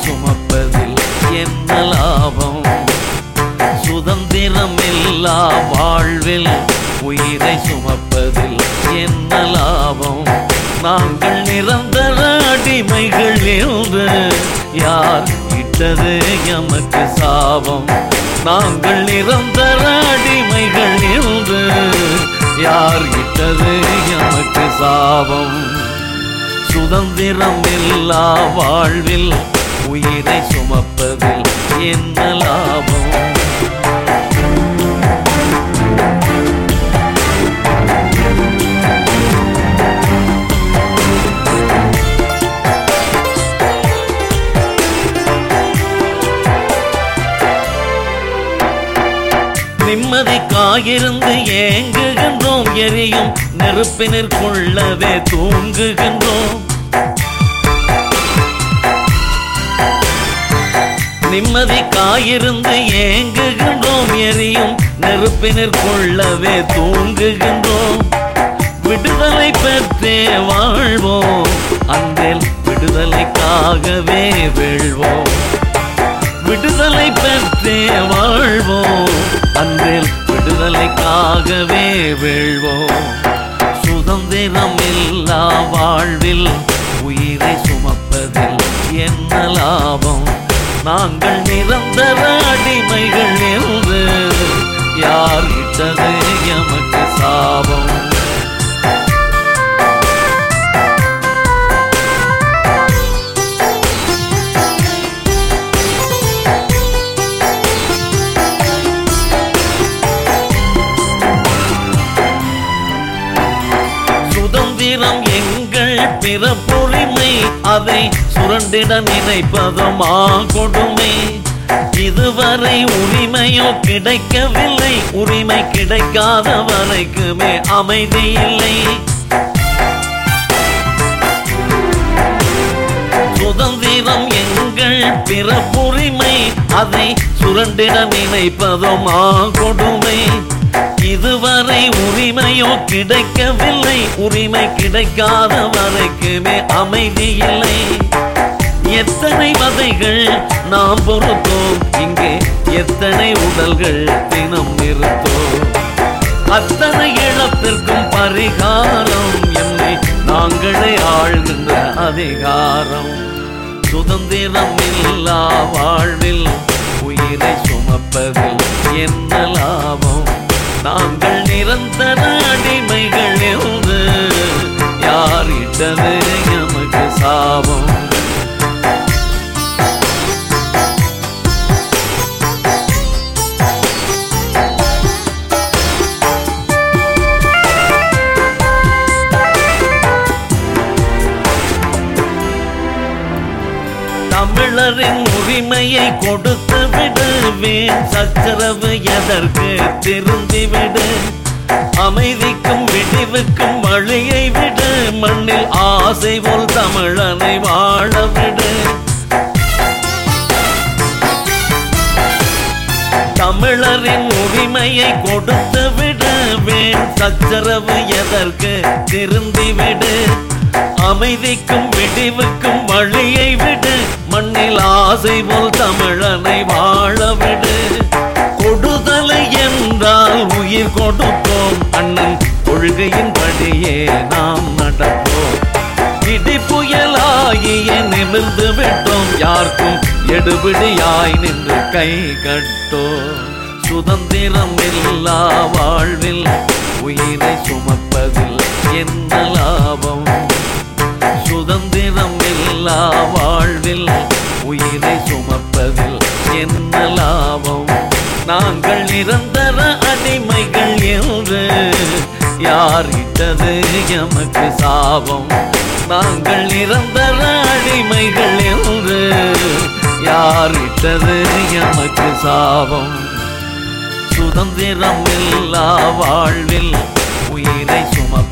சுமப்பதில் என்ன லாபம் சுதந்திரம் இல்லா வாழ்வில் உயிரை சுமப்பதில் என்ன லாபம் நாங்கள் நிரந்தர அடிமைகள் என்று யார் இட்டது எமக்கு சாபம் நாங்கள் நிரந்தர அடிமைகள் என்று யார் இட்டது எமக்கு சாபம் சுதந்திரம் இல்லா வாழ்வில் உயிரை சுமப்பதில் என்ன லாபம் நிம்மதிக்காயிருந்து ஏங்குகின்றோம் எரியும் நெருப்பினிற்குள்ளவே தூங்குகின்றோம் நிம்மதிக்காயிருந்து ஏங்குகின்றோம் எரியும் நெருப்பினிற்குள்ளவே தூங்குகின்றோம் விடுதலை பெற்றே வாழ்வோம் அன்றில் விடுதலைக்காகவே வீழ்வோம் விடுதலை பெற்றே வாழ்வோம் அன்றில் விடுதலைக்காகவே வீழ்வோம் சுதந்திரம் இல்லா வாழ்வில் உயிரை சுமப்பதில் என்ன லாபம் நாங்கள் நிரந்தர அடிமைகள் என்று யார் இட்டது எமக்கு சாபம் சுதந்திரம் எங்கள் பிறப்புரிமை அதை சுரண்டிட நினைப்பதுமா கொடுமை இதுவரை உரிமையோ கிடைக்கவில்லை உரிமை கிடைக்காத வரைக்குமே அமைதி இல்லை சுதந்திரம் எங்கள் பிறப்புரிமை அதை சுரண்டிட நினைப்பதுமா கொடுமை இதுவரை உரிமையோ கிடைக்கவில்லை உரிமை கிடைக்காத வரைக்குமே அமைதி இல்லை எத்தனை வதைகள் நாம் பொறுத்தோம் இங்கே எத்தனை உடல்கள் தினம் நிறுத்தோம் அத்தனை இழப்பிற்கும் பரிகாரம் என்னை நாங்களே ஆழ்கின்ற அதிகாரம் சுதந்திரம் இல்லா வாழ்வில் உயிரை சுமப்பதில் என்ன லாபம் நாங்கள் நிரந்தர அடிமைகள் என்று யார் இட்டது எமக்கு சாபம் தமிழரின் உரிமையை கொடுத்து விடுவேன் சச்சரவு எதற்கு திருந்திவிடு அமைதிக்கும் விடிவுக்கும் வழியை விடு மண்ணில் ஆசை போல் தமிழனை வாழ விடு தமிழரின் உரிமையை கொடுத்து விடுவேன் சச்சரவு எதற்கு திருந்திவிடு அமைதிக்கும் விடிவுக்கும் வழியை விடு மண்ணில் ஆசை போல் தமிழனை வாழ விடு கொடுதலை என்றால் உயிர் கொடுப்போம் அண்ணன் கொள்கையின் படியே நாம் நடப்போம் இடி புயலாகிய நிமிர்ந்து விட்டோம் யாருக்கும் எடுபிடியாய் நின்று கை கட்டோ சுதந்திரம் இல்லா வாழ்வில் உயிரை சுமப்பதில் என்ன லாபம் சுதந்திரம் இல்லா வாழ்வில் உயிரை சுமப்பதில் என்ன லாபம் நாங்கள் நிரந்தர அடிமைகள் என்று யார் இட்டது எமக்கு சாபம் நாங்கள் நிரந்தர அடிமைகள் என்று யார் இட்டது எமக்கு சாபம் சுதந்திரம் இல்லா வாழ்வில் உயிரை சுமப்ப